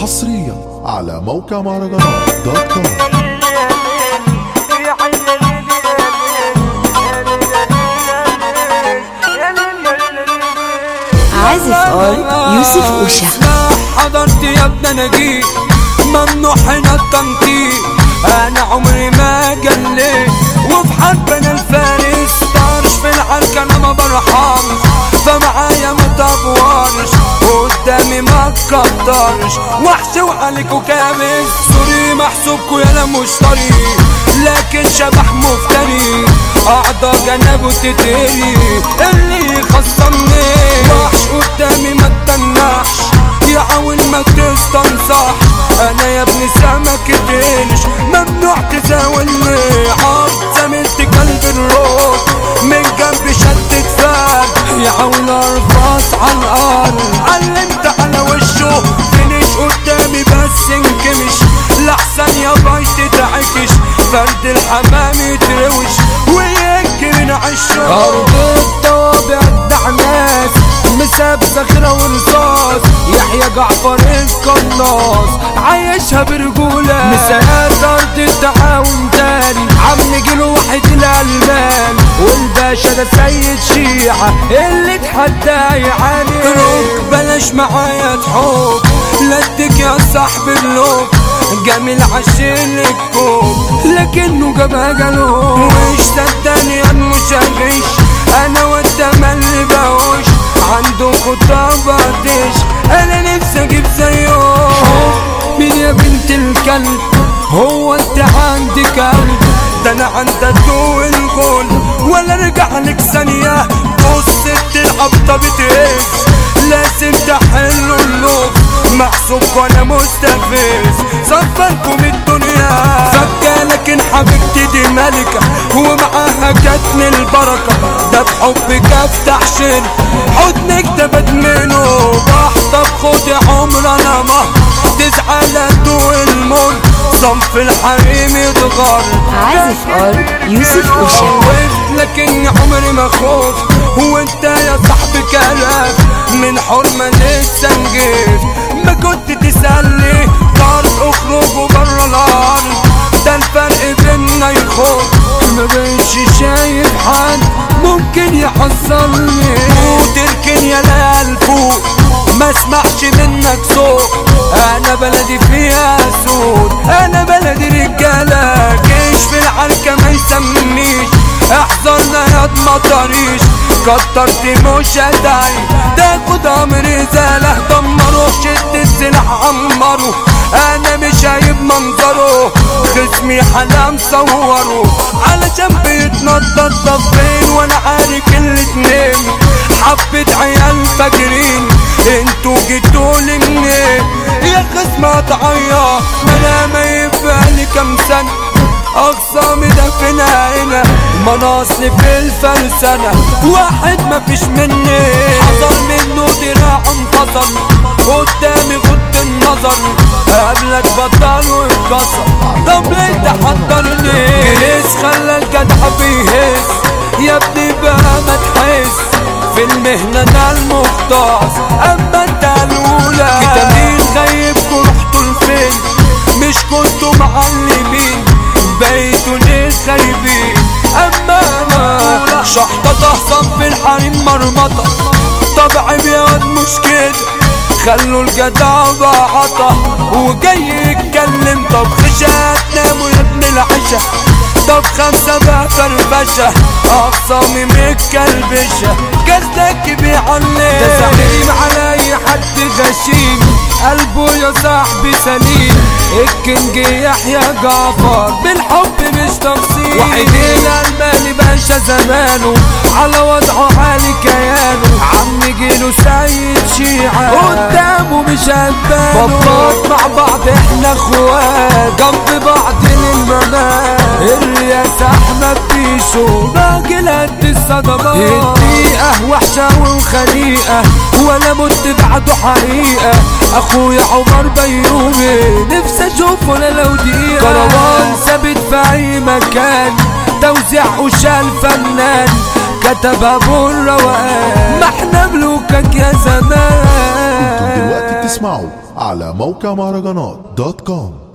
حصريا على موقع مهرجانات دوت كوم عازف ار يوسف اوشا حضرت يا ابن انا جيت ممنوع هنا التنطيط انا عمري ما جليت وفي حرب انا الفارس طارش في العركة انا ما برحمش فمعايا ما تبورش قدامي ما تكترش وحش وعليكوا كابس سوري محسوبكوا يالا مشتري لكن شبح مفتري اعضى جنبه تتري اللي يخصمني وحش قدامي ما تتنحش يحاول ما تستنصح انا يا ابني سمك تنش ممنوع تزاولني عض زميلت قلب الروح من جنب شدت فار يحاول ارفص على الارض علمت على وشه فينش قدامي بس انكمش لحسن يا باي تتعكش فرد الحمام يتروش وينكر عشه ارض الطوابع الدعناس مساب صخرة ورصاص يحيى جعفر القناص عايشها برجولة مسايات أرض التعاون تاني عم جيله واحد الألمان والباشا ده سيد شيعة اللي اتحدى يعاني روك بلاش معايا تحب لدك يا صاحب اللوك جميل عشان الكوب لكنه جابها جلوب وش صدقني انا مش هغش انا وانت مالي بهوش عندكوا طبطش انا نفسي اجيب زيهم مين يا بنت الكلب هو انت عندك قلب ده انا عندك طول الجول ولا ارجع لك ثانية بص العبطة بتهز لازم تحلوا اللوب محسوب وانا مستفز صفركم الدنيا فكة لكن حبيبتي دي ملكة ومعاها جاتني البركة ده بحبك افتح شن حضنك ده بدمنه بحطب خدي عمر انا ما تزعل ادوق الموت صنف الحريم يتغر عازف ار يوسف اوشا خوفت لكن عمري ما خفت هو انت يا صاحبي كلام من حرمة لسه نجيت ما كنت تسألني طارق اخرجوا برا الارض ده الفرق بينا يخوف ما بقتش شايف حد ممكن يحصلني وتركن يا ليال فوق ما اسمعش منك صوت انا بلدي فيها سود انا بلدي رجاله جيش في العركه ما يسمنيش احذرنا يا مطريش كترت مش هدعي تاخد امر زاله دمروا شد السلاح عمروا انا مش هايب منظره خصمي حلام صوروا علشان بيتنطط طفين وانا عارف الاتنين حبة عيال فاجرين انتوا جيتوا لي منين يا خصم اتعيا انا ما يبقى كام سنة اقسامي ده فينا هنا مناصب في الفلسنة واحد ما فيش مني حصل منه دراع انفصل قدامي غض النظر قبلك بطل واتكسر طب ليه تحضرني جريس خلى الجدع بيهز يا ابني بقى ما تحس في المهنة انا المختص اما انت الاولى كتابين غيبكوا رحتوا لفين مش كنتوا معلمين بقيتوا ليه خايبين اما انا شحطة تحصن في الحريم مرمطة طبع بيض مش كده خلوا الجدع بعطة وجاي يتكلم طب خشات ناموا يا ابن العشا طب خمسة بقى فرفشة أقصامي متكلبشة قصدك بيعلم ده زعيم على أي حد غشيم قلبه يا صاحبي سليم الكينج يحيى جعفر بالحب مش تفصيل وحيدين الألماني باشا زمانه على وضعه حالي كيانه عم جيله سيد شيعة قدامه مش هتبانه بطلات مع بعض احنا اخوات جنب بعض للممات الرياسة احمد بيشو راجل قد الصدمات الدقيقة وحشة وخنيقة ولا مت بعده حقيقة اخويا عمر بيومي نفسي اشوفه انا لو دقيقة كروان ثابت في اي مكان توزيع وشال فنان كتب ابو الروقان ما احنا ملوكك يا انتم زمان دلوقتي بتسمعوا على موقع مهرجانات دوت كوم